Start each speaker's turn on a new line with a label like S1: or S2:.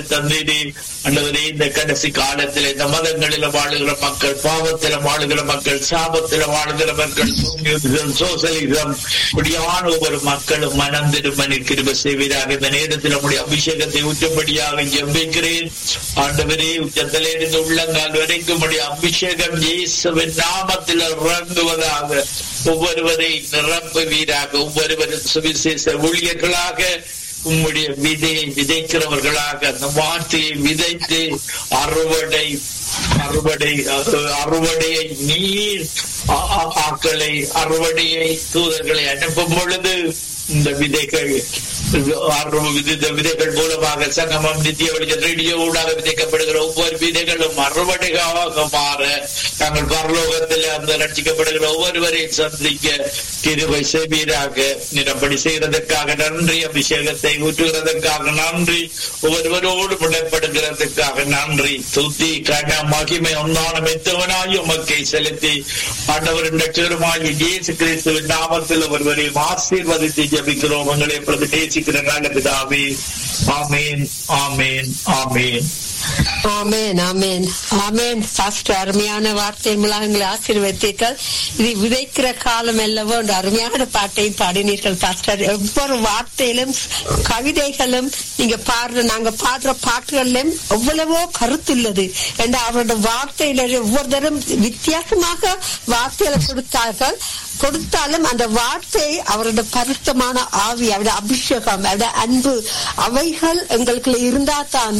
S1: தந்தீரே அண்டவரே இந்த கடைசி காலத்தில் இந்த மதங்களில வாழுகிற மக்கள் பாவத்தில வாழுகிற மக்கள் சாபத்தில வாழுகிற மக்கள் சோசியலிசம் சோசலிசம் இப்படியான ஒவ்வொரு மக்களும் மனம் திரும்ப கிருப செய்வீராக இந்த நேரத்தில் நம்முடைய அபிஷேகத்தை ஊற்றபடியாக ஜெபிக்கிறேன் ஆண்டவரே உச்சத்திலே இருந்து உள்ளங்கால் வரைக்கும் உடைய அபிஷேகம் இயேசுவின் நாமத்தில் இறங்குவதாக ஒவ்வொருவரை நிரப்புவீராக ஒவ்வொருவரும் சுவிசேஷ ஊழியர்களாக உம்முடைய விதையை விதைக்கிறவர்களாக அந்த வார்த்தையை விதைத்து அறுவடை அறுவடை அஹ், அறுவடையை நீர் ஆ- ஆ- ஆக்களை அறுவடையை தூதர்களை அனுப்பும் பொழுது இந்த விதைகள் அறுவ- இந்த விதைகள் மூலமாக சங்கமம் நித்திய வெளிச்ச ரேடியோ ஊடாக விதைக்கப்படுகிற ஒவ்வொரு விதைகளும் அறுவடைகாக மாற நாங்கள் பரலோகத்தில் அந்த ரட்சிக்கப்படுகிற ஒவ்வொருவரையும் சந்திக்க கிருபை செய்வீராக நிரப்படி செய்கிறதற்காக நன்றி அபிஷேகத்தை ஊற்றுகிறதற்காக நன்றி ஒவ்வொருவரோடு முடப்படுகிறதுக்காக நன்றி துதி கன மகிமை ஒன்னான மெத்தவனாய் உமக்கை செலுத்தி ஆண்டவரின் லட்சருமாய் இயேசு கிறிஸ்துவின் நாமத்தில் ஒருவரையும் ஆசீர்வதித்து ஜபிக்கிறோம் உங்களை எப்பொழுது நேசிக்கிற நல்ல பிதாவே ஆமேன் ஆமேன் ஆமேன்
S2: ஆமென் ஆமென் ஆமென் பாஸ்டர் அருமையான வார்த்தை மூலம் எங்களை ஆசீர்வதித்தீர்கள் இது விதைக்கிற காலம் அல்லவோ என்ற அருமையான பாட்டையும் பாடினீர்கள் பாஸ்டர் ஒவ்வொரு வார்த்தையிலும் கவிதைகளும் நீங்க பாடுற நாங்க பாடுற பாட்டுகளிலும் எவ்வளவோ கருத்துள்ளது என்ற அவருடைய வார்த்தையில ஒவ்வொருத்தரும் வித்தியாசமாக வார்த்தைகளை கொடுத்தார்கள் கொடுத்தாலும் அந்த வார்த்தை அவருடைய பரிசுத்தமான ஆவி அவருடைய அபிஷேகம் அவருடைய அன்பு அவைகள் எங்களுக்கு இருந்தா தான்